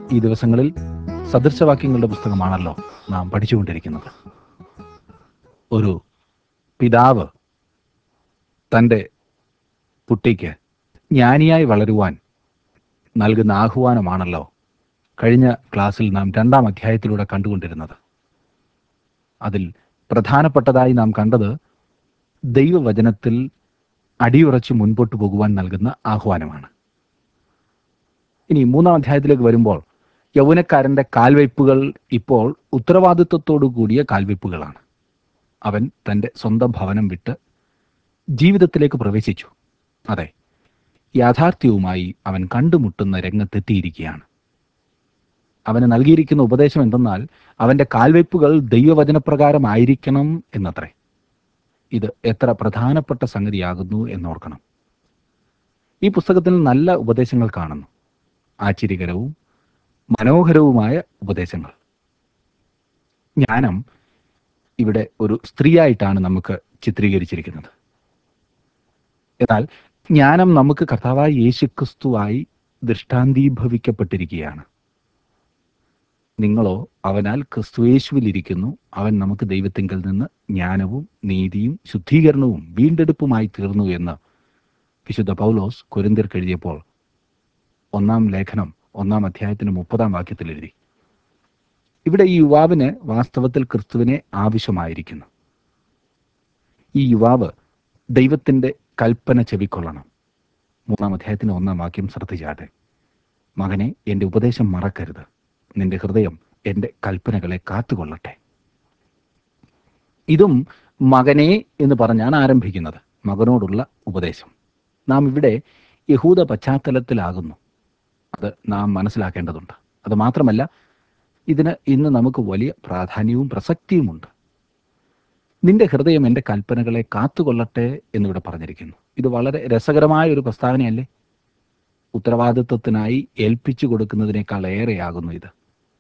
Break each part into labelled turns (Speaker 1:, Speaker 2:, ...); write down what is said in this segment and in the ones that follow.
Speaker 1: ഈ ദിവസങ്ങളിൽ സദൃശവാക്യങ്ങളുടെ പുസ്തകമാണല്ലോ നാം പഠിച്ചുകൊണ്ടിരിക്കുന്നത് ഒരു പിതാവ് തൻ്റെ കുട്ടിക്ക് ജ്ഞാനിയായി വളരുവാൻ നൽകുന്ന ആഹ്വാനമാണല്ലോ കഴിഞ്ഞ ക്ലാസ്സിൽ നാം രണ്ടാം അധ്യായത്തിലൂടെ കണ്ടുകൊണ്ടിരുന്നത് അതിൽ പ്രധാനപ്പെട്ടതായി നാം കണ്ടത് ദൈവവചനത്തിൽ അടിയുറച്ച് മുൻപോട്ട് പോകുവാൻ നൽകുന്ന ആഹ്വാനമാണ് ഇനി മൂന്നാം അധ്യായത്തിലേക്ക് വരുമ്പോൾ യൗവനക്കാരന്റെ കാൽവയ്പ്പുകൾ ഇപ്പോൾ ഉത്തരവാദിത്വത്തോടു കൂടിയ കാൽവയ്പ്പുകളാണ് അവൻ തൻ്റെ സ്വന്തം ഭവനം വിട്ട് ജീവിതത്തിലേക്ക് പ്രവേശിച്ചു അതെ യാഥാർത്ഥ്യവുമായി അവൻ കണ്ടുമുട്ടുന്ന രംഗത്തെത്തിയിരിക്കുകയാണ് അവന് നൽകിയിരിക്കുന്ന ഉപദേശം എന്തെന്നാൽ അവന്റെ കാൽവയ്പ്പുകൾ ദൈവവചനപ്രകാരമായിരിക്കണം എന്നത്രേ ഇത് എത്ര പ്രധാനപ്പെട്ട സംഗതിയാകുന്നു എന്നോർക്കണം ഈ പുസ്തകത്തിൽ നല്ല ഉപദേശങ്ങൾ കാണുന്നു ആശ്ചര്യകരവും മനോഹരവുമായ ഉപദേശങ്ങൾ ജ്ഞാനം ഇവിടെ ഒരു സ്ത്രീയായിട്ടാണ് നമുക്ക് ചിത്രീകരിച്ചിരിക്കുന്നത് എന്നാൽ ജ്ഞാനം നമുക്ക് കർത്താവായ യേശുക്രിസ്തുവായി ദൃഷ്ടാന്തീഭവിക്കപ്പെട്ടിരിക്കുകയാണ് നിങ്ങളോ അവനാൽ ക്രിസ്തുയേശുവിലിരിക്കുന്നു അവൻ നമുക്ക് ദൈവത്തിങ്കൽ നിന്ന് ജ്ഞാനവും നീതിയും ശുദ്ധീകരണവും വീണ്ടെടുപ്പുമായി തീർന്നു എന്ന് വിശുദ്ധ പൗലോസ് കൊരിന്തിർക്ക് എഴുതിയപ്പോൾ ഒന്നാം ലേഖനം ഒന്നാം അധ്യായത്തിന് മുപ്പതാം വാക്യത്തിൽ എഴുതി ഇവിടെ ഈ യുവാവിന് വാസ്തവത്തിൽ ക്രിസ്തുവിനെ ആവശ്യമായിരിക്കുന്നു ഈ യുവാവ് ദൈവത്തിന്റെ കൽപ്പന ചെവിക്കൊള്ളണം മൂന്നാം അധ്യായത്തിന് ഒന്നാം വാക്യം ശ്രദ്ധിച്ചാട്ടെ മകനെ എൻ്റെ ഉപദേശം മറക്കരുത് നിന്റെ ഹൃദയം എൻ്റെ കൽപ്പനകളെ കാത്തുകൊള്ളട്ടെ ഇതും മകനെ എന്ന് പറഞ്ഞാണ് ആരംഭിക്കുന്നത് മകനോടുള്ള ഉപദേശം നാം ഇവിടെ യഹൂദ പശ്ചാത്തലത്തിലാകുന്നു അത് നാം മനസ്സിലാക്കേണ്ടതുണ്ട് അത് മാത്രമല്ല ഇതിന് ഇന്ന് നമുക്ക് വലിയ പ്രാധാന്യവും പ്രസക്തിയുമുണ്ട് നിന്റെ ഹൃദയം എൻ്റെ കൽപ്പനകളെ കാത്തുകൊള്ളട്ടെ എന്നിവിടെ പറഞ്ഞിരിക്കുന്നു ഇത് വളരെ രസകരമായ ഒരു പ്രസ്താവനയല്ലേ ഉത്തരവാദിത്വത്തിനായി ഏൽപ്പിച്ചു കൊടുക്കുന്നതിനേക്കാൾ ഏറെയാകുന്നു ഇത്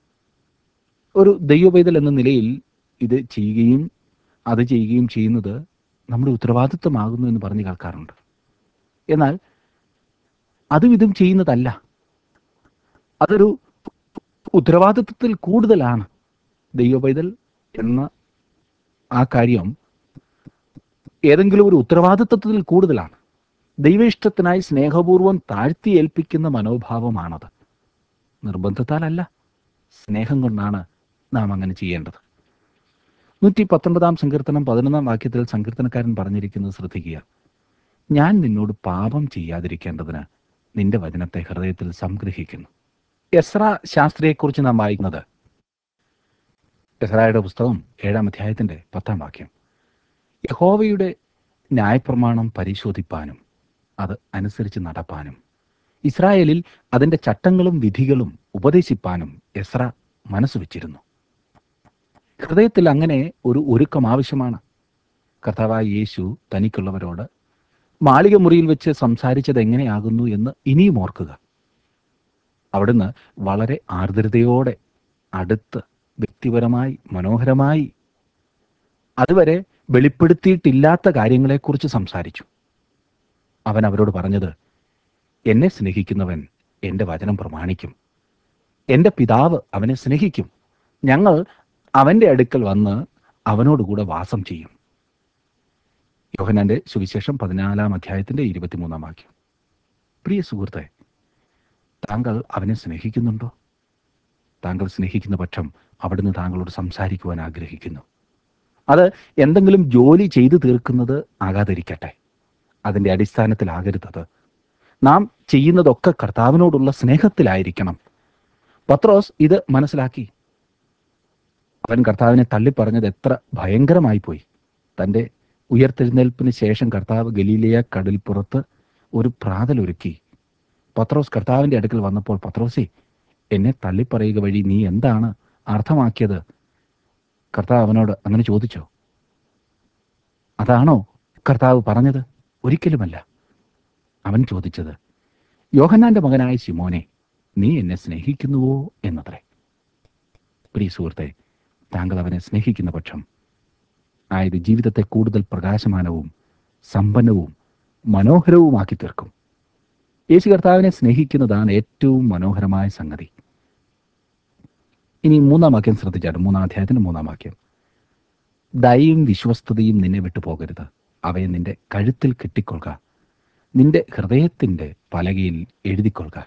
Speaker 1: ഒരു ദൈവപൈതൽ എന്ന നിലയിൽ ഇത് ചെയ്യുകയും അത് ചെയ്യുകയും ചെയ്യുന്നത് നമ്മുടെ ഉത്തരവാദിത്വമാകുന്നു എന്ന് പറഞ്ഞു കേൾക്കാറുണ്ട് എന്നാൽ അതും ഇതും ചെയ്യുന്നതല്ല അതൊരു ഉത്തരവാദിത്വത്തിൽ കൂടുതലാണ് ദൈവപൈതൽ എന്ന ആ കാര്യം ഏതെങ്കിലും ഒരു ഉത്തരവാദിത്വത്തിൽ കൂടുതലാണ് ദൈവ ഇഷ്ടത്തിനായി സ്നേഹപൂർവ്വം താഴ്ത്തി ഏൽപ്പിക്കുന്ന മനോഭാവമാണത് നിർബന്ധത്താലല്ല സ്നേഹം കൊണ്ടാണ് നാം അങ്ങനെ ചെയ്യേണ്ടത് നൂറ്റി പത്തൊൻപതാം സങ്കീർത്തനം പതിനൊന്നാം വാക്യത്തിൽ സങ്കീർത്തനക്കാരൻ പറഞ്ഞിരിക്കുന്നത് ശ്രദ്ധിക്കുക ഞാൻ നിന്നോട് പാപം ചെയ്യാതിരിക്കേണ്ടതിന് നിന്റെ വചനത്തെ ഹൃദയത്തിൽ സംഗ്രഹിക്കുന്നു എസ്ര ശാസ്ത്രിയെക്കുറിച്ച് നാം വായിക്കുന്നത് എസ്രായുടെ പുസ്തകം ഏഴാം അധ്യായത്തിന്റെ പത്താം വാക്യം യഹോവയുടെ ന്യായപ്രമാണം പരിശോധിപ്പാനും അത് അനുസരിച്ച് നടപ്പാനും ഇസ്രായേലിൽ അതിന്റെ ചട്ടങ്ങളും വിധികളും ഉപദേശിപ്പാനും എസ്ര മനസ്സ് വെച്ചിരുന്നു ഹൃദയത്തിൽ അങ്ങനെ ഒരു ഒരുക്കം ആവശ്യമാണ് കർത്താവായ യേശു തനിക്കുള്ളവരോട് മാളിക മുറിയിൽ വെച്ച് സംസാരിച്ചത് എങ്ങനെയാകുന്നു എന്ന് ഇനിയും ഓർക്കുക അവിടുന്ന് വളരെ ആർദ്രതയോടെ അടുത്ത് വ്യക്തിപരമായി മനോഹരമായി അതുവരെ വെളിപ്പെടുത്തിയിട്ടില്ലാത്ത കാര്യങ്ങളെക്കുറിച്ച് സംസാരിച്ചു അവൻ അവരോട് പറഞ്ഞത് എന്നെ സ്നേഹിക്കുന്നവൻ എൻ്റെ വചനം പ്രമാണിക്കും എൻ്റെ പിതാവ് അവനെ സ്നേഹിക്കും ഞങ്ങൾ അവൻ്റെ അടുക്കൽ വന്ന് അവനോടുകൂടെ വാസം ചെയ്യും യോഹനാന്റെ സുവിശേഷം പതിനാലാം അധ്യായത്തിന്റെ ഇരുപത്തിമൂന്നാം വാക്യം പ്രിയ സുഹൃത്തെ താങ്കൾ അവനെ സ്നേഹിക്കുന്നുണ്ടോ താങ്കൾ സ്നേഹിക്കുന്ന പക്ഷം അവിടുന്ന് താങ്കളോട് സംസാരിക്കുവാൻ ആഗ്രഹിക്കുന്നു അത് എന്തെങ്കിലും ജോലി ചെയ്തു തീർക്കുന്നത് ആകാതിരിക്കട്ടെ അതിൻ്റെ അടിസ്ഥാനത്തിലാകരുത് അത് നാം ചെയ്യുന്നതൊക്കെ കർത്താവിനോടുള്ള സ്നേഹത്തിലായിരിക്കണം പത്രോസ് ഇത് മനസ്സിലാക്കി അവൻ കർത്താവിനെ തള്ളിപ്പറഞ്ഞത് എത്ര ഭയങ്കരമായി പോയി തൻ്റെ ഉയർത്തെഴുന്നേൽപ്പിന് ശേഷം കർത്താവ് ഗലീലിയ കടൽപ്പുറത്ത് ഒരു പ്രാതലൊരുക്കി പത്രോസ് കർത്താവിൻ്റെ അടുക്കൽ വന്നപ്പോൾ പത്രോസേ എന്നെ തള്ളിപ്പറയുക വഴി നീ എന്താണ് അർത്ഥമാക്കിയത് കർത്താവ് അവനോട് അങ്ങനെ ചോദിച്ചോ അതാണോ കർത്താവ് പറഞ്ഞത് ഒരിക്കലുമല്ല അവൻ ചോദിച്ചത് യോഹന്നാന്റെ മകനായ ശിമോനെ നീ എന്നെ സ്നേഹിക്കുന്നുവോ എന്നത്രേ പ്രിയ സുഹൃത്തെ താങ്കൾ അവനെ സ്നേഹിക്കുന്ന പക്ഷം ആയത് ജീവിതത്തെ കൂടുതൽ പ്രകാശമാനവും സമ്പന്നവും മനോഹരവുമാക്കി തീർക്കും യേശു കർത്താവിനെ സ്നേഹിക്കുന്നതാണ് ഏറ്റവും മനോഹരമായ സംഗതി ഇനി മൂന്നാം വാക്യം ശ്രദ്ധിച്ചാട്ട് മൂന്നാം അധ്യായത്തിന്റെ മൂന്നാം വാക്യം ദയയും വിശ്വസ്തതയും നിന്നെ വിട്ടു പോകരുത് അവയെ നിന്റെ കഴുത്തിൽ കെട്ടിക്കൊള്ളുക നിന്റെ ഹൃദയത്തിന്റെ പലകയിൽ എഴുതിക്കൊള്ളുക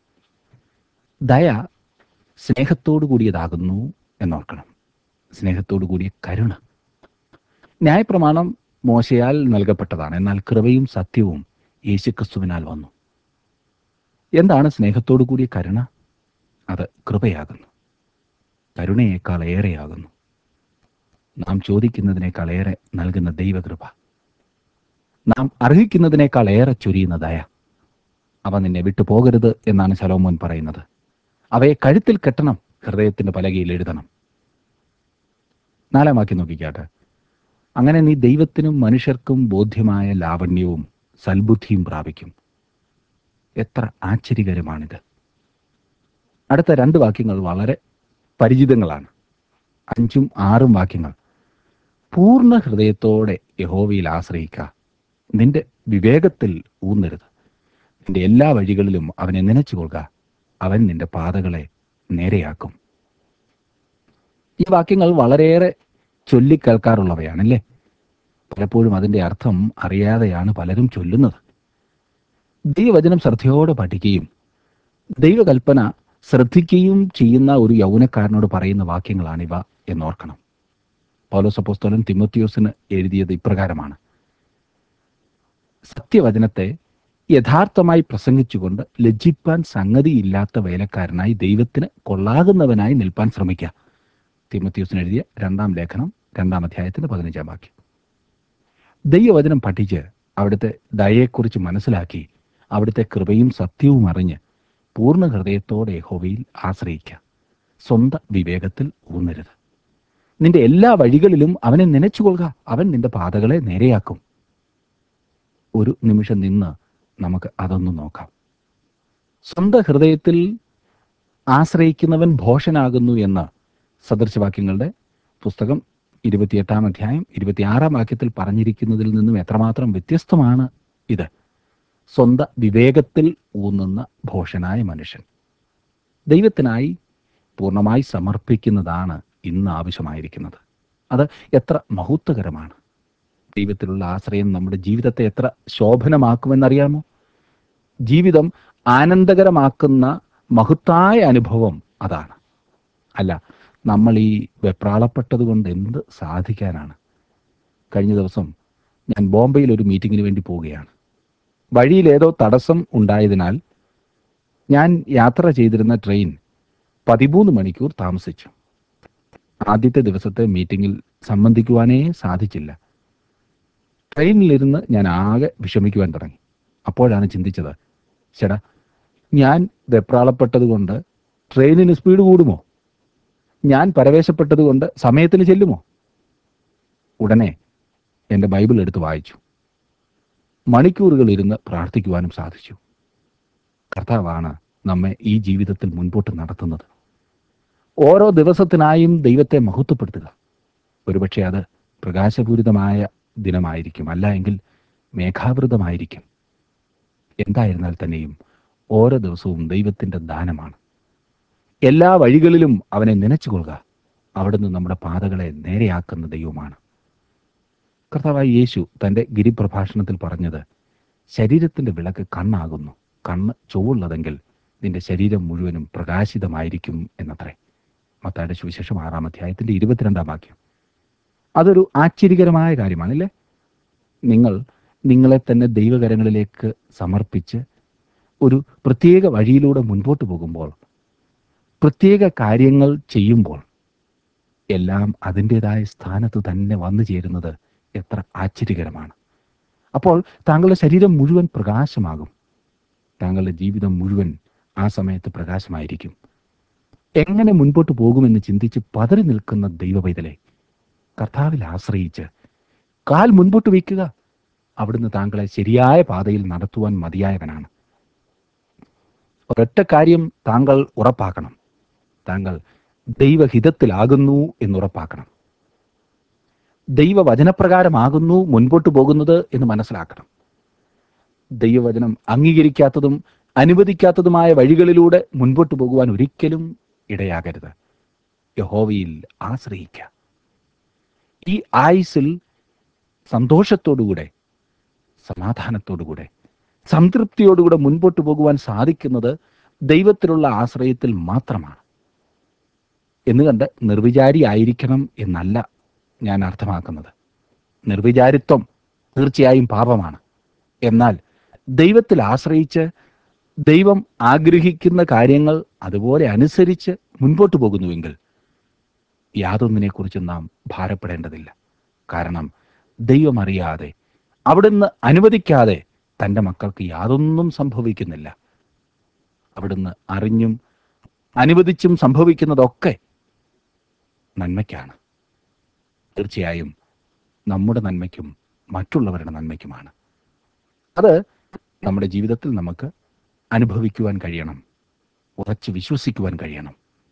Speaker 1: ദയ സ്നേഹത്തോടു കൂടിയതാകുന്നു എന്നോർക്കണം സ്നേഹത്തോടു കൂടിയ കരുണ ന്യായപ്രമാണം മോശയാൽ നൽകപ്പെട്ടതാണ് എന്നാൽ കൃപയും സത്യവും യേശുക്രിസ്തുവിനാൽ വന്നു എന്താണ് സ്നേഹത്തോടു കൂടിയ കരുണ അത് കൃപയാകുന്നു കരുണയേക്കാൾ ഏറെയാകുന്നു നാം ചോദിക്കുന്നതിനേക്കാൾ ഏറെ നൽകുന്ന ദൈവകൃപ നാം അർഹിക്കുന്നതിനേക്കാൾ ഏറെ ചൊരിയുന്ന ദയ അവ നിന്നെ വിട്ടു പോകരുത് എന്നാണ് ശലോമോൻ പറയുന്നത് അവയെ കഴുത്തിൽ കെട്ടണം ഹൃദയത്തിന്റെ പലകയിൽ എഴുതണം നാലാം വാക്യം നോക്കിക്കാട്ടെ അങ്ങനെ നീ ദൈവത്തിനും മനുഷ്യർക്കും ബോധ്യമായ ലാവണ്യവും സൽബുദ്ധിയും പ്രാപിക്കും എത്ര ആശ്ചര്യകരമാണിത് അടുത്ത രണ്ട് വാക്യങ്ങൾ വളരെ പരിചിതങ്ങളാണ് അഞ്ചും ആറും വാക്യങ്ങൾ പൂർണ്ണ ഹൃദയത്തോടെ യഹോവയിൽ ആശ്രയിക്ക നിന്റെ വിവേകത്തിൽ ഊന്നരുത് നിന്റെ എല്ലാ വഴികളിലും അവനെ നനച്ചുകൊള്ളുക അവൻ നിന്റെ പാതകളെ നേരെയാക്കും ഈ വാക്യങ്ങൾ വളരെയേറെ ചൊല്ലിക്കേൾക്കാറുള്ളവയാണല്ലേ പലപ്പോഴും അതിന്റെ അർത്ഥം അറിയാതെയാണ് പലരും ചൊല്ലുന്നത് ദൈവവചനം ശ്രദ്ധയോടെ പഠിക്കുകയും ദൈവകൽപ്പന ശ്രദ്ധിക്കുകയും ചെയ്യുന്ന ഒരു യൗവനക്കാരനോട് പറയുന്ന വാക്യങ്ങളാണിവ എന്നോർക്കണം പൗലോസ് അപ്പോസ്തലൻ തിമോത്തിയോസിന് എഴുതിയത് ഇപ്രകാരമാണ് സത്യവചനത്തെ യഥാർത്ഥമായി പ്രസംഗിച്ചുകൊണ്ട് ലജ്ജിപ്പാൻ സംഗതിയില്ലാത്ത വേലക്കാരനായി ദൈവത്തിന് കൊള്ളാകുന്നവനായി നിൽപ്പാൻ ശ്രമിക്കുക തിമോത്തിയോസിന് എഴുതിയ രണ്ടാം ലേഖനം രണ്ടാം അധ്യായത്തിന്റെ പതിനഞ്ചാം വാക്യം ദൈവവചനം പഠിച്ച് അവിടുത്തെ ദയയെക്കുറിച്ച് മനസ്സിലാക്കി അവിടുത്തെ കൃപയും സത്യവും അറിഞ്ഞ് പൂർണ്ണ ഹൃദയത്തോടെ യഹോവയിൽ ആശ്രയിക്കുക സ്വന്തം വിവേകത്തിൽ ഊന്നരുത് നിന്റെ എല്ലാ വഴികളിലും അവനെ നനച്ചുകൊള്ളുക അവൻ നിന്റെ പാതകളെ നേരെയാക്കും ഒരു നിമിഷം നിന്ന് നമുക്ക് അതൊന്ന് നോക്കാം സ്വന്തം ഹൃദയത്തിൽ ആശ്രയിക്കുന്നവൻ ഭോഷനാകുന്നു എന്ന് സദൃശവാക്യങ്ങളുടെ പുസ്തകം ഇരുപത്തിയെട്ടാം അധ്യായം ഇരുപത്തിയാറാം വാക്യത്തിൽ പറഞ്ഞിരിക്കുന്നതിൽ നിന്നും എത്രമാത്രം വ്യത്യസ്തമാണ് ഇത് സ്വന്തം വിവേകത്തിൽ ഊന്നുന്ന ഭോഷനായ മനുഷ്യൻ ദൈവത്തിനായി പൂർണ്ണമായി സമർപ്പിക്കുന്നതാണ് ഇന്ന് ആവശ്യമായിരിക്കുന്നത് അത് എത്ര മഹത്വകരമാണ് ദൈവത്തിലുള്ള ആശ്രയം നമ്മുടെ ജീവിതത്തെ എത്ര ശോഭനമാക്കുമെന്നറിയാമോ ജീവിതം ആനന്ദകരമാക്കുന്ന മഹത്തായ അനുഭവം അതാണ് അല്ല നമ്മൾ ഈ വെപ്രാളപ്പെട്ടത് കൊണ്ട് എന്ത് സാധിക്കാനാണ് കഴിഞ്ഞ ദിവസം ഞാൻ ബോംബെയിൽ ഒരു മീറ്റിങ്ങിന് വേണ്ടി പോവുകയാണ് വഴിയിൽ ഏതോ തടസ്സം ഉണ്ടായതിനാൽ ഞാൻ യാത്ര ചെയ്തിരുന്ന ട്രെയിൻ പതിമൂന്ന് മണിക്കൂർ താമസിച്ചു ആദ്യത്തെ ദിവസത്തെ മീറ്റിങ്ങിൽ സംബന്ധിക്കുവാനേ സാധിച്ചില്ല ട്രെയിനിലിരുന്ന് ഞാൻ ആകെ വിഷമിക്കുവാൻ തുടങ്ങി അപ്പോഴാണ് ചിന്തിച്ചത് ചേടാ ഞാൻ വെപ്രാളപ്പെട്ടത് കൊണ്ട് ട്രെയിനിന് സ്പീഡ് കൂടുമോ ഞാൻ പരവേശപ്പെട്ടത് കൊണ്ട് സമയത്തിന് ചെല്ലുമോ ഉടനെ എൻ്റെ ബൈബിൾ എടുത്ത് വായിച്ചു മണിക്കൂറുകൾ ഇരുന്ന് പ്രാർത്ഥിക്കുവാനും സാധിച്ചു കർത്താവാണ് നമ്മെ ഈ ജീവിതത്തിൽ മുൻപോട്ട് നടത്തുന്നത് ഓരോ ദിവസത്തിനായും ദൈവത്തെ മഹത്വപ്പെടുത്തുക ഒരുപക്ഷെ അത് പ്രകാശപൂരിതമായ ദിനമായിരിക്കും അല്ല എങ്കിൽ മേഘാവൃതമായിരിക്കും എന്തായിരുന്നാൽ തന്നെയും ഓരോ ദിവസവും ദൈവത്തിൻ്റെ ദാനമാണ് എല്ലാ വഴികളിലും അവനെ നനച്ചുകൊള്ളുക അവിടുന്ന് നമ്മുടെ പാതകളെ നേരെയാക്കുന്ന ദൈവമാണ് കർത്താവായ യേശു തൻ്റെ ഗിരിപ്രഭാഷണത്തിൽ പറഞ്ഞത് ശരീരത്തിൻ്റെ വിളക്ക് കണ്ണാകുന്നു കണ്ണ് ചൊവ്വുള്ളതെങ്കിൽ നിന്റെ ശരീരം മുഴുവനും പ്രകാശിതമായിരിക്കും എന്നത്രേ മത്തായുടെ സുവിശേഷം ആറാം അധ്യായത്തിന്റെ ഇരുപത്തിരണ്ടാം വാക്യം അതൊരു ആശ്ചര്യകരമായ കാര്യമാണല്ലേ നിങ്ങൾ നിങ്ങളെ തന്നെ ദൈവകരങ്ങളിലേക്ക് സമർപ്പിച്ച് ഒരു പ്രത്യേക വഴിയിലൂടെ മുൻപോട്ട് പോകുമ്പോൾ പ്രത്യേക കാര്യങ്ങൾ ചെയ്യുമ്പോൾ എല്ലാം അതിൻ്റെതായ സ്ഥാനത്ത് തന്നെ വന്നു ചേരുന്നത് എത്ര ആശ്ചര്യകരമാണ് അപ്പോൾ താങ്കളുടെ ശരീരം മുഴുവൻ പ്രകാശമാകും താങ്കളുടെ ജീവിതം മുഴുവൻ ആ സമയത്ത് പ്രകാശമായിരിക്കും എങ്ങനെ മുൻപോട്ട് പോകുമെന്ന് ചിന്തിച്ച് പതറി നിൽക്കുന്ന ദൈവപൈതലെ കർത്താവിൽ ആശ്രയിച്ച് കാൽ മുൻപോട്ട് വയ്ക്കുക അവിടുന്ന് താങ്കളെ ശരിയായ പാതയിൽ നടത്തുവാൻ മതിയായവനാണ് ഒരൊറ്റ കാര്യം താങ്കൾ ഉറപ്പാക്കണം താങ്കൾ ദൈവഹിതത്തിലാകുന്നു എന്നുറപ്പാക്കണം ദൈവവചനപ്രകാരമാകുന്നു മുൻപോട്ട് പോകുന്നത് എന്ന് മനസ്സിലാക്കണം ദൈവവചനം അംഗീകരിക്കാത്തതും അനുവദിക്കാത്തതുമായ വഴികളിലൂടെ മുൻപോട്ട് പോകുവാൻ ഒരിക്കലും ഇടയാകരുത് യഹോവയിൽ ആശ്രയിക്കുക ഈ ആയുസിൽ സന്തോഷത്തോടുകൂടെ സമാധാനത്തോടുകൂടെ സംതൃപ്തിയോടുകൂടെ മുൻപോട്ട് പോകുവാൻ സാധിക്കുന്നത് ദൈവത്തിലുള്ള ആശ്രയത്തിൽ മാത്രമാണ് എന്ന് കണ്ട് നിർവിചാരി ആയിരിക്കണം എന്നല്ല ഞാൻ അർത്ഥമാക്കുന്നത് നിർവിചാരിത്വം തീർച്ചയായും പാപമാണ് എന്നാൽ ദൈവത്തിൽ ആശ്രയിച്ച് ദൈവം ആഗ്രഹിക്കുന്ന കാര്യങ്ങൾ അതുപോലെ അനുസരിച്ച് മുൻപോട്ട് പോകുന്നുവെങ്കിൽ യാതൊന്നിനെക്കുറിച്ചും നാം ഭാരപ്പെടേണ്ടതില്ല കാരണം ദൈവം അറിയാതെ അവിടുന്ന് അനുവദിക്കാതെ തൻ്റെ മക്കൾക്ക് യാതൊന്നും സംഭവിക്കുന്നില്ല അവിടുന്ന് അറിഞ്ഞും അനുവദിച്ചും സംഭവിക്കുന്നതൊക്കെ നന്മയ്ക്കാണ് തീർച്ചയായും നമ്മുടെ നന്മയ്ക്കും മറ്റുള്ളവരുടെ നന്മയ്ക്കുമാണ് അത് നമ്മുടെ ജീവിതത്തിൽ നമുക്ക് അനുഭവിക്കുവാൻ കഴിയണം ഉറച്ച് വിശ്വസിക്കുവാൻ കഴിയണം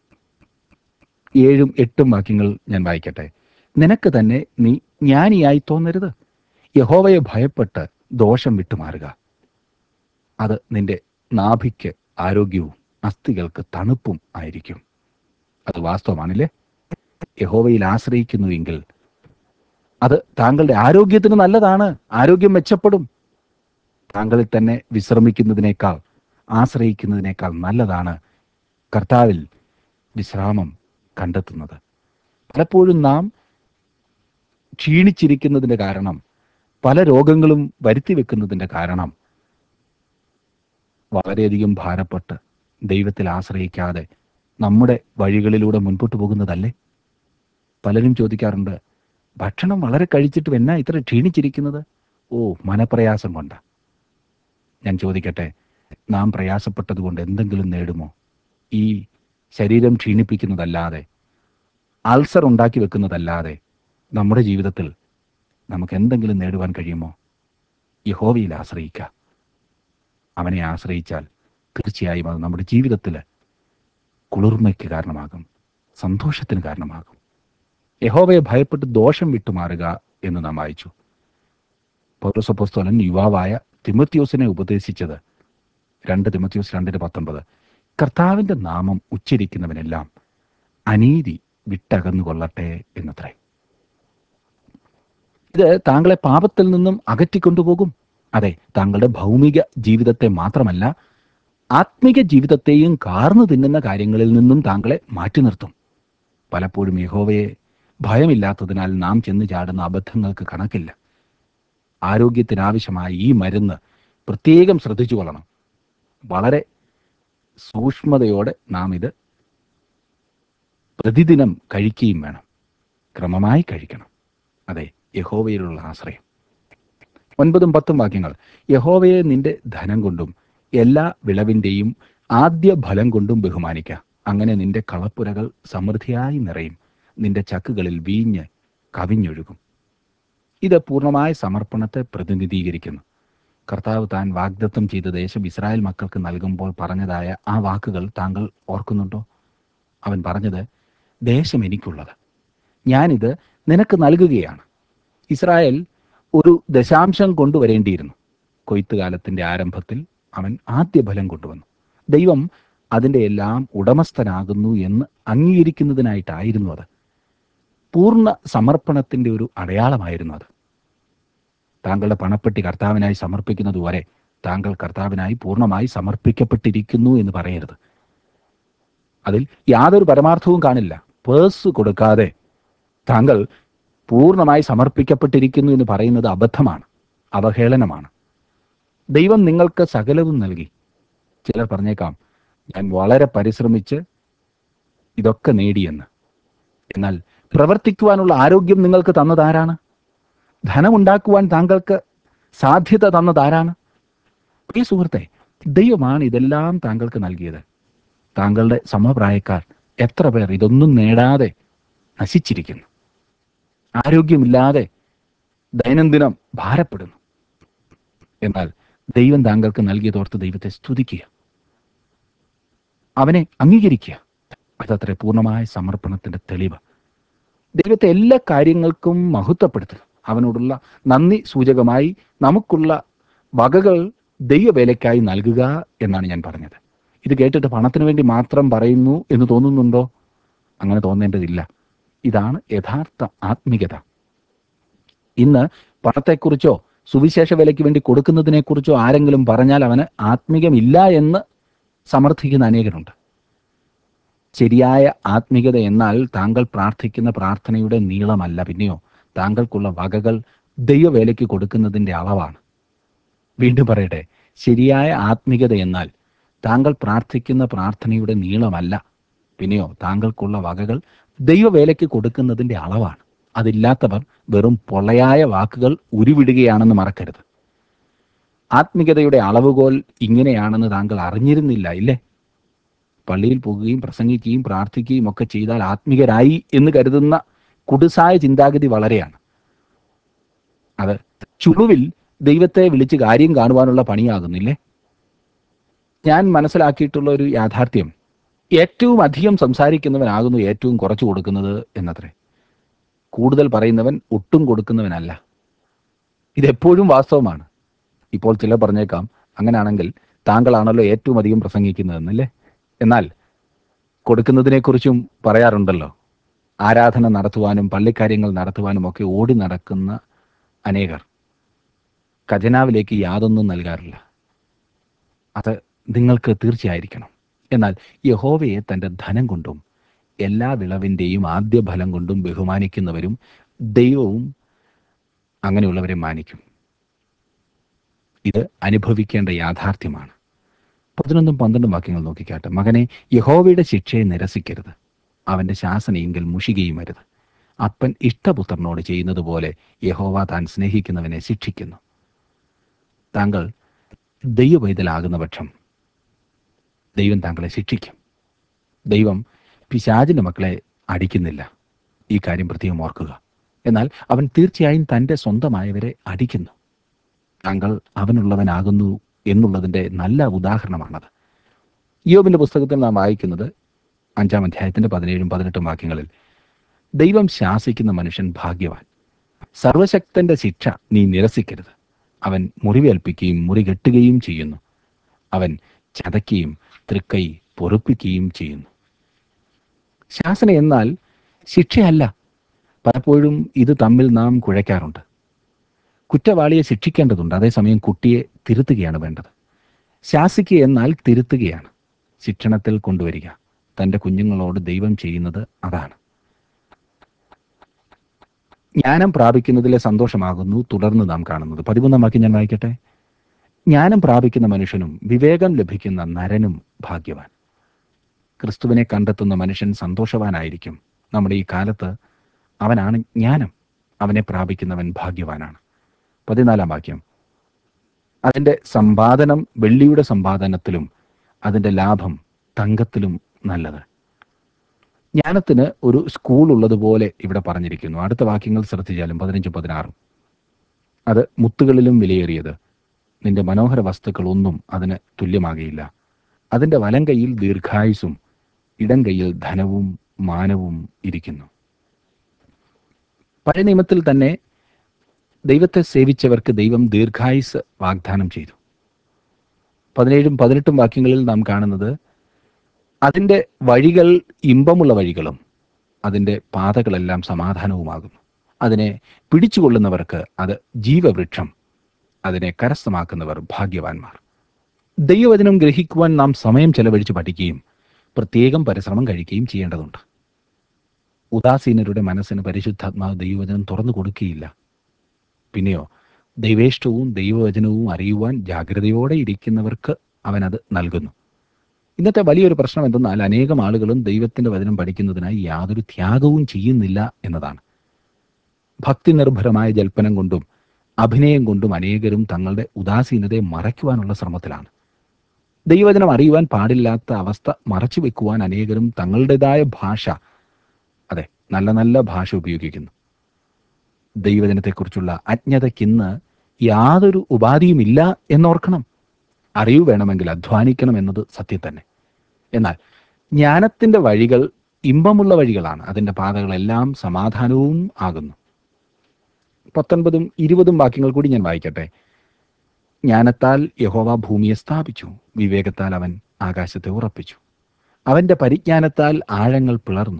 Speaker 1: ഏഴും എട്ടും വാക്യങ്ങൾ ഞാൻ വായിക്കട്ടെ നിനക്ക് തന്നെ നീ ജ്ഞാനിയായി തോന്നരുത് യഹോവയെ ഭയപ്പെട്ട് ദോഷം വിട്ടുമാറുക അത് നിന്റെ നാഭിക്ക് ആരോഗ്യവും അസ്ഥികൾക്ക് തണുപ്പും ആയിരിക്കും അത് വാസ്തവമാണില്ലേ യഹോവയിൽ ആശ്രയിക്കുന്നുവെങ്കിൽ അത് താങ്കളുടെ ആരോഗ്യത്തിന് നല്ലതാണ് ആരോഗ്യം മെച്ചപ്പെടും താങ്കളിൽ തന്നെ വിശ്രമിക്കുന്നതിനേക്കാൾ ആശ്രയിക്കുന്നതിനേക്കാൾ നല്ലതാണ് കർത്താവിൽ വിശ്രാമം കണ്ടെത്തുന്നത് പലപ്പോഴും നാം ക്ഷീണിച്ചിരിക്കുന്നതിൻ്റെ കാരണം പല രോഗങ്ങളും വരുത്തി വെക്കുന്നതിൻ്റെ കാരണം വളരെയധികം ഭാരപ്പെട്ട് ദൈവത്തിൽ ആശ്രയിക്കാതെ നമ്മുടെ വഴികളിലൂടെ മുൻപോട്ട് പോകുന്നതല്ലേ പലരും ചോദിക്കാറുണ്ട് ഭക്ഷണം വളരെ കഴിച്ചിട്ടും എന്നാ ഇത്ര ക്ഷീണിച്ചിരിക്കുന്നത് ഓ മനപ്രയാസം കൊണ്ടാ ഞാൻ ചോദിക്കട്ടെ നാം പ്രയാസപ്പെട്ടതുകൊണ്ട് എന്തെങ്കിലും നേടുമോ ഈ ശരീരം ക്ഷീണിപ്പിക്കുന്നതല്ലാതെ അൾസർ ഉണ്ടാക്കി വെക്കുന്നതല്ലാതെ നമ്മുടെ ജീവിതത്തിൽ നമുക്ക് എന്തെങ്കിലും നേടുവാൻ കഴിയുമോ യഹോവയിൽ ആശ്രയിക്കുക അവനെ ആശ്രയിച്ചാൽ തീർച്ചയായും അത് നമ്മുടെ ജീവിതത്തിൽ കുളിർമയ്ക്ക് കാരണമാകും സന്തോഷത്തിന് കാരണമാകും യഹോവയെ ഭയപ്പെട്ട് ദോഷം വിട്ടുമാറുക എന്ന് നാം വായിച്ചു പൗരസപ്പോസ്തോലൻ യുവാവായ തിമത്യോസിനെ ഉപദേശിച്ചത് രണ്ട് തിമത്യോസ് രണ്ടിന് പത്തൊൻപത് കർത്താവിന്റെ നാമം ഉച്ചരിക്കുന്നവനെല്ലാം അനീതി വിട്ടകന്നു കൊള്ളട്ടെ എന്നത്രേ ഇത് താങ്കളെ പാപത്തിൽ നിന്നും അകറ്റിക്കൊണ്ടുപോകും അതെ താങ്കളുടെ ഭൗമിക ജീവിതത്തെ മാത്രമല്ല ആത്മിക ജീവിതത്തെയും കാർന്നു തിന്നുന്ന കാര്യങ്ങളിൽ നിന്നും താങ്കളെ മാറ്റി നിർത്തും പലപ്പോഴും യഹോവയെ ഭയമില്ലാത്തതിനാൽ നാം ചെന്ന് ചാടുന്ന അബദ്ധങ്ങൾക്ക് കണക്കില്ല ആരോഗ്യത്തിനാവശ്യമായ ഈ മരുന്ന് പ്രത്യേകം ശ്രദ്ധിച്ചു കൊള്ളണം വളരെ സൂക്ഷ്മതയോടെ നാം ഇത് പ്രതിദിനം കഴിക്കുകയും വേണം ക്രമമായി കഴിക്കണം അതെ യഹോവയിലുള്ള ആശ്രയം ഒൻപതും പത്തും വാക്യങ്ങൾ യഹോവയെ നിന്റെ ധനം കൊണ്ടും എല്ലാ വിളവിൻ്റെയും ആദ്യ ഫലം കൊണ്ടും ബഹുമാനിക്കുക അങ്ങനെ നിന്റെ കളപ്പുരകൾ സമൃദ്ധിയായി നിറയും നിന്റെ ചക്കുകളിൽ വീഞ്ഞ് കവിഞ്ഞൊഴുകും ഇത് പൂർണ്ണമായ സമർപ്പണത്തെ പ്രതിനിധീകരിക്കുന്നു കർത്താവ് താൻ വാഗ്ദത്തം ചെയ്ത ദേശം ഇസ്രായേൽ മക്കൾക്ക് നൽകുമ്പോൾ പറഞ്ഞതായ ആ വാക്കുകൾ താങ്കൾ ഓർക്കുന്നുണ്ടോ അവൻ പറഞ്ഞത് ദേശം എനിക്കുള്ളത് ഞാനിത് നിനക്ക് നൽകുകയാണ് ഇസ്രായേൽ ഒരു ദശാംശം കൊണ്ടുവരേണ്ടിയിരുന്നു കൊയ്ത്തുകാലത്തിന്റെ ആരംഭത്തിൽ അവൻ ആദ്യ ഫലം കൊണ്ടുവന്നു ദൈവം അതിൻ്റെ എല്ലാം ഉടമസ്ഥനാകുന്നു എന്ന് അംഗീകരിക്കുന്നതിനായിട്ടായിരുന്നു അത് പൂർണ്ണ സമർപ്പണത്തിന്റെ ഒരു അടയാളമായിരുന്നു അത് താങ്കളുടെ പണപ്പെട്ടി കർത്താവിനായി സമർപ്പിക്കുന്നത് വരെ താങ്കൾ കർത്താവിനായി പൂർണ്ണമായി സമർപ്പിക്കപ്പെട്ടിരിക്കുന്നു എന്ന് പറയരുത് അതിൽ യാതൊരു പരമാർത്ഥവും കാണില്ല പേഴ്സ് കൊടുക്കാതെ താങ്കൾ പൂർണ്ണമായി സമർപ്പിക്കപ്പെട്ടിരിക്കുന്നു എന്ന് പറയുന്നത് അബദ്ധമാണ് അവഹേളനമാണ് ദൈവം നിങ്ങൾക്ക് സകലവും നൽകി ചിലർ പറഞ്ഞേക്കാം ഞാൻ വളരെ പരിശ്രമിച്ച് ഇതൊക്കെ നേടിയെന്ന് എന്നാൽ പ്രവർത്തിക്കുവാനുള്ള ആരോഗ്യം നിങ്ങൾക്ക് തന്നതാരാണ് ധനമുണ്ടാക്കുവാൻ താങ്കൾക്ക് സാധ്യത തന്നതാരാണ് പ്രിയ സുഹൃത്തെ ദൈവമാണ് ഇതെല്ലാം താങ്കൾക്ക് നൽകിയത് താങ്കളുടെ സമപ്രായക്കാർ എത്ര പേർ ഇതൊന്നും നേടാതെ നശിച്ചിരിക്കുന്നു ആരോഗ്യമില്ലാതെ ദൈനംദിനം ഭാരപ്പെടുന്നു എന്നാൽ ദൈവം താങ്കൾക്ക് നൽകിയതോർത്ത് ദൈവത്തെ സ്തുതിക്കുക അവനെ അംഗീകരിക്കുക അതത്ര പൂർണ്ണമായ സമർപ്പണത്തിന്റെ തെളിവ് ദൈവത്തെ എല്ലാ കാര്യങ്ങൾക്കും മഹത്വപ്പെടുത്തുക അവനോടുള്ള നന്ദി സൂചകമായി നമുക്കുള്ള വകകൾ ദൈവവേലയ്ക്കായി നൽകുക എന്നാണ് ഞാൻ പറഞ്ഞത് ഇത് കേട്ടിട്ട് പണത്തിന് വേണ്ടി മാത്രം പറയുന്നു എന്ന് തോന്നുന്നുണ്ടോ അങ്ങനെ തോന്നേണ്ടതില്ല ഇതാണ് യഥാർത്ഥ ആത്മികത ഇന്ന് പണത്തെക്കുറിച്ചോ സുവിശേഷ വിലയ്ക്ക് വേണ്ടി കൊടുക്കുന്നതിനെക്കുറിച്ചോ ആരെങ്കിലും പറഞ്ഞാൽ അവന് ആത്മികമില്ല എന്ന് സമർത്ഥിക്കുന്ന അനേകരുണ്ട് ശരിയായ ആത്മികത എന്നാൽ താങ്കൾ പ്രാർത്ഥിക്കുന്ന പ്രാർത്ഥനയുടെ നീളമല്ല പിന്നെയോ താങ്കൾക്കുള്ള വകകൾ ദൈവവേലയ്ക്ക് കൊടുക്കുന്നതിൻ്റെ അളവാണ് വീണ്ടും പറയട്ടെ ശരിയായ ആത്മികത എന്നാൽ താങ്കൾ പ്രാർത്ഥിക്കുന്ന പ്രാർത്ഥനയുടെ നീളമല്ല പിന്നെയോ താങ്കൾക്കുള്ള വകകൾ ദൈവവേലയ്ക്ക് കൊടുക്കുന്നതിൻ്റെ അളവാണ് അതില്ലാത്തവർ വെറും പൊള്ളയായ വാക്കുകൾ ഉരുവിടുകയാണെന്ന് മറക്കരുത് ആത്മികതയുടെ അളവുകോൽ ഇങ്ങനെയാണെന്ന് താങ്കൾ അറിഞ്ഞിരുന്നില്ല ഇല്ലേ പള്ളിയിൽ പോകുകയും പ്രസംഗിക്കുകയും പ്രാർത്ഥിക്കുകയും ഒക്കെ ചെയ്താൽ ആത്മികരായി എന്ന് കരുതുന്ന കുടുസായ ചിന്താഗതി വളരെയാണ് അത് ചുളുവിൽ ദൈവത്തെ വിളിച്ച് കാര്യം കാണുവാനുള്ള പണിയാകുന്നില്ലേ ഞാൻ മനസ്സിലാക്കിയിട്ടുള്ള ഒരു യാഥാർത്ഥ്യം ഏറ്റവും അധികം സംസാരിക്കുന്നവനാകുന്നു ഏറ്റവും കുറച്ചു കൊടുക്കുന്നത് എന്നത്രേ കൂടുതൽ പറയുന്നവൻ ഒട്ടും കൊടുക്കുന്നവനല്ല ഇതെപ്പോഴും വാസ്തവമാണ് ഇപ്പോൾ ചിലർ പറഞ്ഞേക്കാം അങ്ങനെയാണെങ്കിൽ താങ്കളാണല്ലോ ഏറ്റവും അധികം പ്രസംഗിക്കുന്നതെന്നല്ലേ എന്നാൽ കൊടുക്കുന്നതിനെക്കുറിച്ചും പറയാറുണ്ടല്ലോ ആരാധന നടത്തുവാനും പള്ളിക്കാര്യങ്ങൾ നടത്തുവാനും ഒക്കെ ഓടി നടക്കുന്ന അനേകർ ഖജനാവിലേക്ക് യാതൊന്നും നൽകാറില്ല അത് നിങ്ങൾക്ക് തീർച്ചയായിരിക്കണം എന്നാൽ യഹോവയെ തൻ്റെ ധനം കൊണ്ടും എല്ലാ വിളവിൻ്റെയും ആദ്യ ഫലം കൊണ്ടും ബഹുമാനിക്കുന്നവരും ദൈവവും അങ്ങനെയുള്ളവരെ മാനിക്കും ഇത് അനുഭവിക്കേണ്ട യാഥാർത്ഥ്യമാണ് പതിനൊന്നും പന്ത്രണ്ടും വാക്യങ്ങൾ നോക്കിക്കാട്ടെ മകനെ യഹോവയുടെ ശിക്ഷയെ നിരസിക്കരുത് അവന്റെ ശാസനയെങ്കിൽ മുഷികയും അരുത് അപ്പൻ ഇഷ്ടപുത്രനോട് ചെയ്യുന്നത് പോലെ യഹോവ താൻ സ്നേഹിക്കുന്നവനെ ശിക്ഷിക്കുന്നു താങ്കൾ ദൈവവൈതലാകുന്ന പക്ഷം ദൈവം താങ്കളെ ശിക്ഷിക്കും ദൈവം പിശാചിന്റെ മക്കളെ അടിക്കുന്നില്ല ഈ കാര്യം പ്രത്യേകം ഓർക്കുക എന്നാൽ അവൻ തീർച്ചയായും തൻ്റെ സ്വന്തമായവരെ അടിക്കുന്നു താങ്കൾ അവനുള്ളവനാകുന്നു എന്നുള്ളതിൻ്റെ നല്ല ഉദാഹരണമാണത് യോബിന്റെ പുസ്തകത്തിൽ നാം വായിക്കുന്നത് അഞ്ചാം അധ്യായത്തിന്റെ പതിനേഴും പതിനെട്ടും വാക്യങ്ങളിൽ ദൈവം ശാസിക്കുന്ന മനുഷ്യൻ ഭാഗ്യവാൻ സർവശക്തന്റെ ശിക്ഷ നീ നിരസിക്കരുത് അവൻ മുറിവേൽപ്പിക്കുകയും മുറികെട്ടുകയും ചെയ്യുന്നു അവൻ ചതയ്ക്കുകയും തൃക്കൈ പൊറുപ്പിക്കുകയും ചെയ്യുന്നു ശാസന എന്നാൽ ശിക്ഷയല്ല പലപ്പോഴും ഇത് തമ്മിൽ നാം കുഴയ്ക്കാറുണ്ട് കുറ്റവാളിയെ ശിക്ഷിക്കേണ്ടതുണ്ട് അതേസമയം കുട്ടിയെ തിരുത്തുകയാണ് വേണ്ടത് ശാസിക്കുക എന്നാൽ തിരുത്തുകയാണ് ശിക്ഷണത്തിൽ കൊണ്ടുവരിക തൻ്റെ കുഞ്ഞുങ്ങളോട് ദൈവം ചെയ്യുന്നത് അതാണ് ജ്ഞാനം പ്രാപിക്കുന്നതിലെ സന്തോഷമാകുന്നു തുടർന്ന് നാം കാണുന്നത് പതിമൂന്നാം വാക്യം ഞാൻ വായിക്കട്ടെ ജ്ഞാനം പ്രാപിക്കുന്ന മനുഷ്യനും വിവേകം ലഭിക്കുന്ന നരനും ഭാഗ്യവാൻ ക്രിസ്തുവിനെ കണ്ടെത്തുന്ന മനുഷ്യൻ സന്തോഷവാനായിരിക്കും നമ്മുടെ ഈ കാലത്ത് അവനാണ് ജ്ഞാനം അവനെ പ്രാപിക്കുന്നവൻ ഭാഗ്യവാനാണ് പതിനാലാം വാക്യം അതിൻ്റെ സമ്പാദനം വെള്ളിയുടെ സമ്പാദനത്തിലും അതിൻ്റെ ലാഭം തങ്കത്തിലും നല്ലത് ജ്ഞാനത്തിന് ഒരു സ്കൂൾ ഉള്ളതുപോലെ ഇവിടെ പറഞ്ഞിരിക്കുന്നു അടുത്ത വാക്യങ്ങൾ ശ്രദ്ധിച്ചാലും പതിനഞ്ചും പതിനാറും അത് മുത്തുകളിലും വിലയേറിയത് നിന്റെ മനോഹര വസ്തുക്കളൊന്നും അതിന് തുല്യമാകയില്ല അതിൻ്റെ വലം കൈയിൽ ദീർഘായുസും ഇടം കൈയിൽ ധനവും മാനവും ഇരിക്കുന്നു പഴയ നിയമത്തിൽ തന്നെ ദൈവത്തെ സേവിച്ചവർക്ക് ദൈവം ദീർഘായുസ് വാഗ്ദാനം ചെയ്തു പതിനേഴും പതിനെട്ടും വാക്യങ്ങളിൽ നാം കാണുന്നത് അതിൻ്റെ വഴികൾ ഇമ്പമുള്ള വഴികളും അതിൻ്റെ പാതകളെല്ലാം സമാധാനവുമാകുന്നു അതിനെ പിടിച്ചുകൊള്ളുന്നവർക്ക് അത് ജീവവൃക്ഷം അതിനെ കരസ്ഥമാക്കുന്നവർ ഭാഗ്യവാന്മാർ ദൈവവചനം ഗ്രഹിക്കുവാൻ നാം സമയം ചെലവഴിച്ച് പഠിക്കുകയും പ്രത്യേകം പരിശ്രമം കഴിക്കുകയും ചെയ്യേണ്ടതുണ്ട് ഉദാസീനരുടെ മനസ്സിന് പരിശുദ്ധാത്മാവ് ദൈവവചനം തുറന്നു കൊടുക്കുകയില്ല പിന്നെയോ ദൈവേഷ്ടവും ദൈവവചനവും അറിയുവാൻ ജാഗ്രതയോടെ ഇരിക്കുന്നവർക്ക് അവൻ അത് നൽകുന്നു ഇന്നത്തെ വലിയൊരു പ്രശ്നം എന്തെന്നാൽ അനേകം ആളുകളും ദൈവത്തിന്റെ വചനം പഠിക്കുന്നതിനായി യാതൊരു ത്യാഗവും ചെയ്യുന്നില്ല എന്നതാണ് ഭക്തി നിർഭരമായ ജൽപ്പനം കൊണ്ടും അഭിനയം കൊണ്ടും അനേകരും തങ്ങളുടെ ഉദാസീനതയെ മറയ്ക്കുവാനുള്ള ശ്രമത്തിലാണ് ദൈവവചനം അറിയുവാൻ പാടില്ലാത്ത അവസ്ഥ മറച്ചു വെക്കുവാൻ അനേകരും തങ്ങളുടേതായ ഭാഷ അതെ നല്ല നല്ല ഭാഷ ഉപയോഗിക്കുന്നു ദൈവജനത്തെക്കുറിച്ചുള്ള അജ്ഞതയ്ക്കിന്ന് യാതൊരു ഉപാധിയുമില്ല എന്നോർക്കണം അറിവ് വേണമെങ്കിൽ അധ്വാനിക്കണം എന്നത് സത്യം തന്നെ എന്നാൽ ജ്ഞാനത്തിന്റെ വഴികൾ ഇമ്പമുള്ള വഴികളാണ് അതിൻ്റെ പാതകളെല്ലാം സമാധാനവും ആകുന്നു പത്തൊൻപതും ഇരുപതും വാക്യങ്ങൾ കൂടി ഞാൻ വായിക്കട്ടെ ജ്ഞാനത്താൽ യഹോവ ഭൂമിയെ സ്ഥാപിച്ചു വിവേകത്താൽ അവൻ ആകാശത്തെ ഉറപ്പിച്ചു അവന്റെ പരിജ്ഞാനത്താൽ ആഴങ്ങൾ പിളർന്നു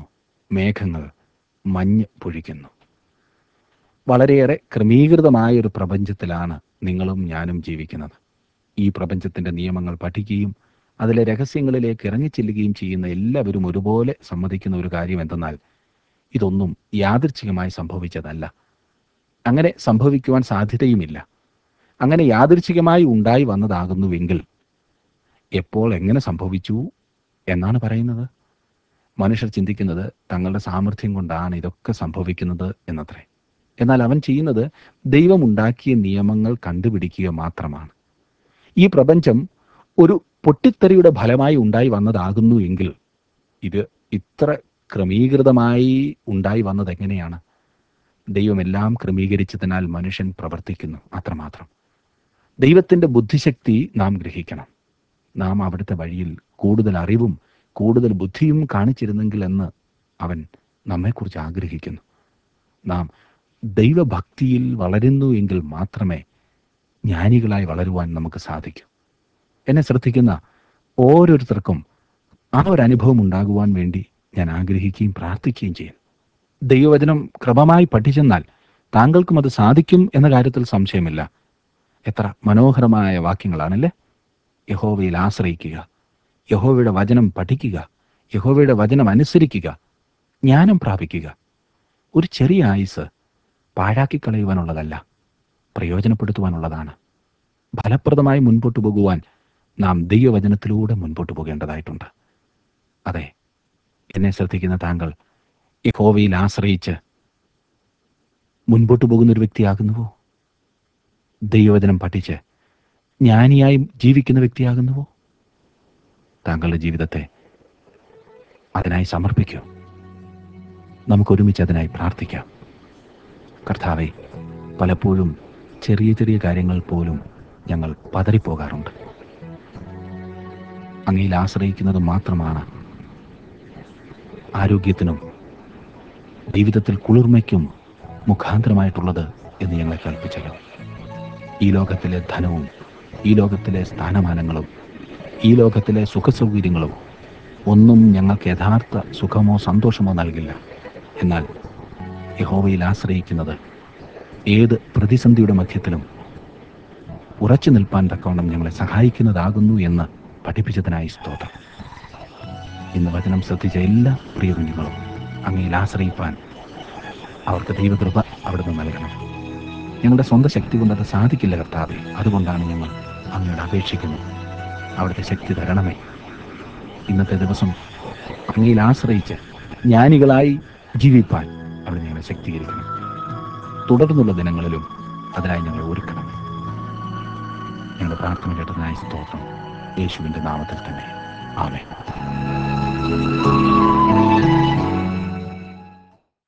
Speaker 1: മേഘങ്ങൾ മഞ്ഞ് പൊഴിക്കുന്നു വളരെയേറെ ക്രമീകൃതമായ ഒരു പ്രപഞ്ചത്തിലാണ് നിങ്ങളും ഞാനും ജീവിക്കുന്നത് ഈ പ്രപഞ്ചത്തിന്റെ നിയമങ്ങൾ പഠിക്കുകയും അതിലെ രഹസ്യങ്ങളിലേക്ക് ഇറങ്ങിച്ചെല്ലുകയും ചെയ്യുന്ന എല്ലാവരും ഒരുപോലെ സമ്മതിക്കുന്ന ഒരു കാര്യം എന്തെന്നാൽ ഇതൊന്നും യാദൃച്ഛികമായി സംഭവിച്ചതല്ല അങ്ങനെ സംഭവിക്കുവാൻ സാധ്യതയുമില്ല അങ്ങനെ യാദൃച്ഛികമായി ഉണ്ടായി വന്നതാകുന്നുവെങ്കിൽ എപ്പോൾ എങ്ങനെ സംഭവിച്ചു എന്നാണ് പറയുന്നത് മനുഷ്യർ ചിന്തിക്കുന്നത് തങ്ങളുടെ സാമർഥ്യം കൊണ്ടാണ് ഇതൊക്കെ സംഭവിക്കുന്നത് എന്നത്രേ എന്നാൽ അവൻ ചെയ്യുന്നത് ദൈവം ഉണ്ടാക്കിയ നിയമങ്ങൾ കണ്ടുപിടിക്കുക മാത്രമാണ് ഈ പ്രപഞ്ചം ഒരു പൊട്ടിത്തെറിയുടെ ഫലമായി ഉണ്ടായി വന്നതാകുന്നു എങ്കിൽ ഇത് ഇത്ര ക്രമീകൃതമായി ഉണ്ടായി വന്നത് എങ്ങനെയാണ് ദൈവം എല്ലാം ക്രമീകരിച്ചതിനാൽ മനുഷ്യൻ പ്രവർത്തിക്കുന്നു അത്രമാത്രം ദൈവത്തിൻ്റെ ബുദ്ധിശക്തി നാം ഗ്രഹിക്കണം നാം അവിടുത്തെ വഴിയിൽ കൂടുതൽ അറിവും കൂടുതൽ ബുദ്ധിയും കാണിച്ചിരുന്നെങ്കിൽ എന്ന് അവൻ നമ്മെക്കുറിച്ച് ആഗ്രഹിക്കുന്നു നാം ദൈവഭക്തിയിൽ വളരുന്നു എങ്കിൽ മാത്രമേ ജ്ഞാനികളായി വളരുവാൻ നമുക്ക് സാധിക്കൂ എന്നെ ശ്രദ്ധിക്കുന്ന ഓരോരുത്തർക്കും ആ ഒരു അനുഭവം ഉണ്ടാകുവാൻ വേണ്ടി ഞാൻ ആഗ്രഹിക്കുകയും പ്രാർത്ഥിക്കുകയും ചെയ്യും ദൈവവചനം ക്രമമായി പഠിച്ചെന്നാൽ താങ്കൾക്കും അത് സാധിക്കും എന്ന കാര്യത്തിൽ സംശയമില്ല എത്ര മനോഹരമായ വാക്യങ്ങളാണല്ലേ യഹോവയിൽ ആശ്രയിക്കുക യഹോവയുടെ വചനം പഠിക്കുക യഹോവയുടെ വചനം അനുസരിക്കുക ജ്ഞാനം പ്രാപിക്കുക ഒരു ചെറിയ ആയുസ് പാഴാക്കി കളയുവാനുള്ളതല്ല പ്രയോജനപ്പെടുത്തുവാനുള്ളതാണ് ഫലപ്രദമായി മുൻപോട്ട് പോകുവാൻ നാം ദൈവവചനത്തിലൂടെ മുൻപോട്ട് പോകേണ്ടതായിട്ടുണ്ട് അതെ എന്നെ ശ്രദ്ധിക്കുന്ന താങ്കൾ യഹോവയിൽ ആശ്രയിച്ച് മുൻപോട്ട് പോകുന്ന ഒരു വ്യക്തിയാകുന്നുവോ ദൈവവചനം പഠിച്ച് ജ്ഞാനിയായി ജീവിക്കുന്ന വ്യക്തിയാകുന്നുവോ താങ്കളുടെ ജീവിതത്തെ അതിനായി സമർപ്പിക്കൂ നമുക്ക് ഒരുമിച്ച് അതിനായി പ്രാർത്ഥിക്കാം കർത്താവെ പലപ്പോഴും ചെറിയ ചെറിയ കാര്യങ്ങൾ പോലും ഞങ്ങൾ പതറിപ്പോകാറുണ്ട് അങ്ങയിൽ ആശ്രയിക്കുന്നത് മാത്രമാണ് ആരോഗ്യത്തിനും ജീവിതത്തിൽ കുളിർമയ്ക്കും മുഖാന്തരമായിട്ടുള്ളത് എന്ന് ഞങ്ങളെ കൽപ്പിച്ചല്ലോ ഈ ലോകത്തിലെ ധനവും ഈ ലോകത്തിലെ സ്ഥാനമാനങ്ങളും ഈ ലോകത്തിലെ സുഖസൗകര്യങ്ങളും ഒന്നും ഞങ്ങൾക്ക് യഥാർത്ഥ സുഖമോ സന്തോഷമോ നൽകില്ല എന്നാൽ യഹോവയിൽ ആശ്രയിക്കുന്നത് ഏത് പ്രതിസന്ധിയുടെ മധ്യത്തിലും ഉറച്ചു നിൽപ്പാൻ തക്കവണ്ണം ഞങ്ങളെ സഹായിക്കുന്നതാകുന്നു എന്ന് പഠിപ്പിച്ചതിനായി സ്തോത്രം ഇന്ന് വചനം ശ്രദ്ധിച്ച എല്ലാ പ്രിയ കുഞ്ഞുങ്ങളും അങ്ങയിൽ ആശ്രയിപ്പാൻ അവർക്ക് ദൈവകൃപ അവിടുന്ന് നൽകണം ഞങ്ങളുടെ സ്വന്തം ശക്തി കൊണ്ട് അത് സാധിക്കില്ല കർത്താവെ അതുകൊണ്ടാണ് ഞങ്ങൾ അങ്ങയോട് അപേക്ഷിക്കുന്നത് അവിടുത്തെ ശക്തി തരണമേ ഇന്നത്തെ ദിവസം അങ്ങയിൽ ആശ്രയിച്ച് ജ്ഞാനികളായി ജീവിപ്പാൻ അവിടെ ഞങ്ങളെ ശക്തീകരിക്കണം തുടർന്നുള്ള ദിനങ്ങളിലും അതിനായി ഞങ്ങളെ ഒരുക്കണം ഞങ്ങളുടെ പ്രാർത്ഥന കേട്ടതിനായി സ്തോത്രം യേശുവിൻ്റെ നാമത്തിൽ തന്നെ ആമേ